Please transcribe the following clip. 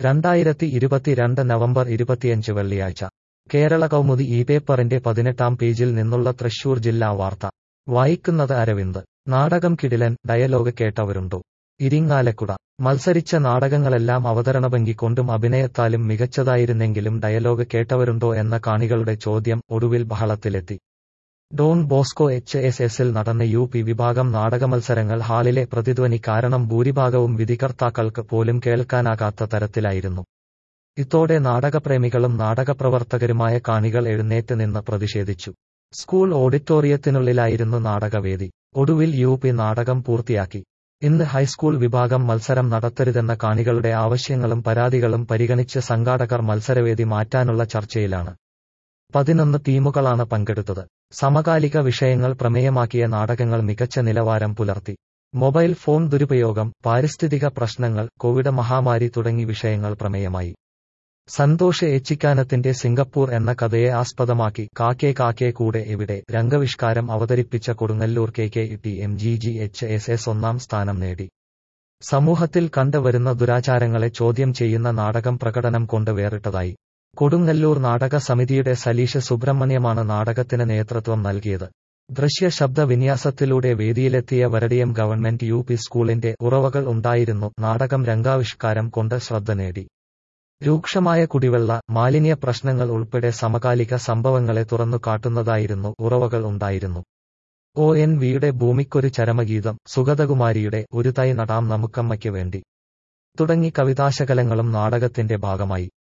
രണ്ടായിരത്തി ഇരുപത്തിരണ്ട് നവംബർ ഇരുപത്തിയഞ്ച് വെള്ളിയാഴ്ച കേരള കൗമുദി ഈ പേപ്പറിന്റെ പതിനെട്ടാം പേജിൽ നിന്നുള്ള തൃശൂർ ജില്ലാ വാർത്ത വായിക്കുന്നത് അരവിന്ദ് നാടകം കിടിലൻ ഡയലോഗ് കേട്ടവരുണ്ടോ ഇരിങ്ങാലക്കുട മത്സരിച്ച നാടകങ്ങളെല്ലാം അവതരണഭംഗി കൊണ്ടും അഭിനയത്താലും മികച്ചതായിരുന്നെങ്കിലും ഡയലോഗ് കേട്ടവരുണ്ടോ എന്ന കാണികളുടെ ചോദ്യം ഒടുവിൽ ബഹളത്തിലെത്തി ഡോൺ ബോസ്കോ എച്ച് എസ് എസിൽ നടന്ന യു പി വിഭാഗം നാടകമത്സരങ്ങൾ ഹാളിലെ പ്രതിധ്വനി കാരണം ഭൂരിഭാഗവും വിധികർത്താക്കൾക്ക് പോലും കേൾക്കാനാകാത്ത തരത്തിലായിരുന്നു ഇതോടെ നാടകപ്രേമികളും നാടകപ്രവർത്തകരുമായ കാണികൾ എഴുന്നേറ്റ് നിന്ന് പ്രതിഷേധിച്ചു സ്കൂൾ ഓഡിറ്റോറിയത്തിനുള്ളിലായിരുന്നു നാടകവേദി ഒടുവിൽ യു പി നാടകം പൂർത്തിയാക്കി ഇന്ന് ഹൈസ്കൂൾ വിഭാഗം മത്സരം നടത്തരുതെന്ന കാണികളുടെ ആവശ്യങ്ങളും പരാതികളും പരിഗണിച്ച് സംഘാടകർ മത്സരവേദി മാറ്റാനുള്ള ചർച്ചയിലാണ് പതിനൊന്ന് ടീമുകളാണ് പങ്കെടുത്തത് സമകാലിക വിഷയങ്ങൾ പ്രമേയമാക്കിയ നാടകങ്ങൾ മികച്ച നിലവാരം പുലർത്തി മൊബൈൽ ഫോൺ ദുരുപയോഗം പാരിസ്ഥിതിക പ്രശ്നങ്ങൾ കോവിഡ് മഹാമാരി തുടങ്ങി വിഷയങ്ങൾ പ്രമേയമായി സന്തോഷ് ഏച്ചിക്കാനത്തിന്റെ സിംഗപ്പൂർ എന്ന കഥയെ ആസ്പദമാക്കി കാക്കേ കാക്കേ കൂടെ എവിടെ രംഗവിഷ്കാരം അവതരിപ്പിച്ച Kodungallur K K T M G G H S S ഒന്നാം സ്ഥാനം നേടി സമൂഹത്തിൽ കണ്ടുവരുന്ന ദുരാചാരങ്ങളെ ചോദ്യം ചെയ്യുന്ന നാടകം പ്രകടനം കൊണ്ട് വേറിട്ടതായി കൊടുങ്ങല്ലൂർ നാടക സമിതിയുടെ സലീഷ് സുബ്രഹ്മണ്യമാണ് നാടകത്തിന് നേതൃത്വം നൽകിയത് ദൃശ്യ ശബ്ദ വിന്യാസത്തിലൂടെ വേദിയിലെത്തിയ വരടിയം ഗവൺമെന്റ് യു പി സ്കൂളിന്റെ ഉറവകൾ ഉണ്ടായിരുന്നു നാടകം രംഗാവിഷ്കാരം കൊണ്ട് ശ്രദ്ധ നേടി രൂക്ഷമായ കുടിവെള്ള മാലിന്യ പ്രശ്നങ്ങൾ ഉൾപ്പെടെ സമകാലിക സംഭവങ്ങളെ തുറന്നു കാട്ടുന്നതായിരുന്നു ഉറവകൾ ഉണ്ടായിരുന്നു ഒ എൻ വിയുടെ ഭൂമിക്കൊരു ചരമഗീതം സുഗതകുമാരിയുടെ ഒരു തൈ നടാം നമുക്കമ്മയ്ക്ക് വേണ്ടി തുടങ്ങി കവിതാശകലങ്ങളും നാടകത്തിന്റെ ഭാഗമായി